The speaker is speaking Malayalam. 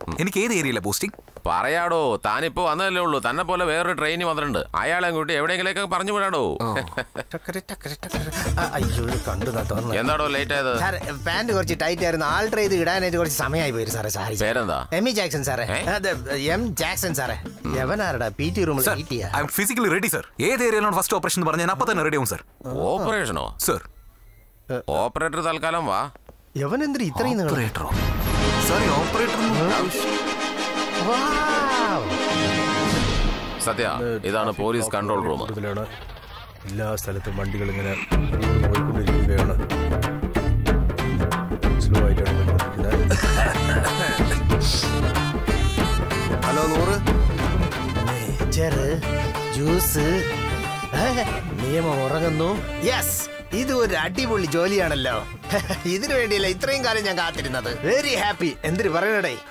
എനിക്ക് ഏത് ഏരിയയിലെ പോസ്റ്റിംഗ് പറയാടോ താനിപ്പോ വന്നതല്ലേ ഉള്ളൂ തന്നെ പോലെ വേറൊരു ട്രെയിനിൽ വന്നിട്ടുണ്ട് അയാളെ കൂട്ടി എവിടെയെങ്കിലൊക്കെ പറഞ്ഞു വിടാടോ ടക്കര് ടക്കര് ടക്കര്. ആ, അയ്യോ ഇത് കണ്ടു എന്നാ തോന്നുന്നു എന്താടോ ലേറ്റ് ആയത് സാറേ പാന്റ് കുറച്ച് ടൈറ്റ് ആയിരുന്നു ആൾട്ടർ ചെയ്ത് ഇടാനായിട്ട് കുറച്ച് സമയമായി പോയി സാറേ സാരി പേരെന്താ എം ഇ ജാക്സൺ സാറേ ഏ? അതെ എം ജാക്സൺ സാറേ യവനാരടാ പി ടി റൂമിൽ സർ വെയിറ്റ് ചെയ്യാ I'm physically ready sir ഏത് ഏരിയയിലാണ് ഫസ്റ്റ് ഓപ്പറേഷൻ എന്ന് പറഞ്ഞാൽ ഞാൻ അപ്പൊ തന്നെ റെഡി ആവും സർ ഓപ്പറേഷനോ സർ ഓപ്പറേറ്റർ തൽക്കാലം വാ യവൻ എന്തിനാ ഇത്രയും നീളം? ഓപ്പറേറ്ററോ സർ ഓപ്പറേറ്റർ Wow. സത്യ ഇതാണ് പോലീസ് കൺട്രോൾ റൂം കൂടുതലാണ് എല്ലാ സ്ഥലത്തും വണ്ടികൾ ഇങ്ങനെ പോയിക്കൊണ്ടിരിക്കുകയാണ് സ്ലോ ആയിട്ടാണ് പോയിക്കൊണ്ടിരിക്കുന്നത് ഹലോ നൂറ് നേച്ചറ് ജ്യൂസ് ഏ, നിയമം ഉറങ്ങുന്നു യെസ് ഇത് ഒരു അടിപൊളി ജോലിയാണല്ലോ ഇതിനു വേണ്ടിയല്ല ഇത്രയും കാലം ഞാൻ കാത്തിരുന്നത് വെരി ഹാപ്പി എന്തിനു പറയണടേ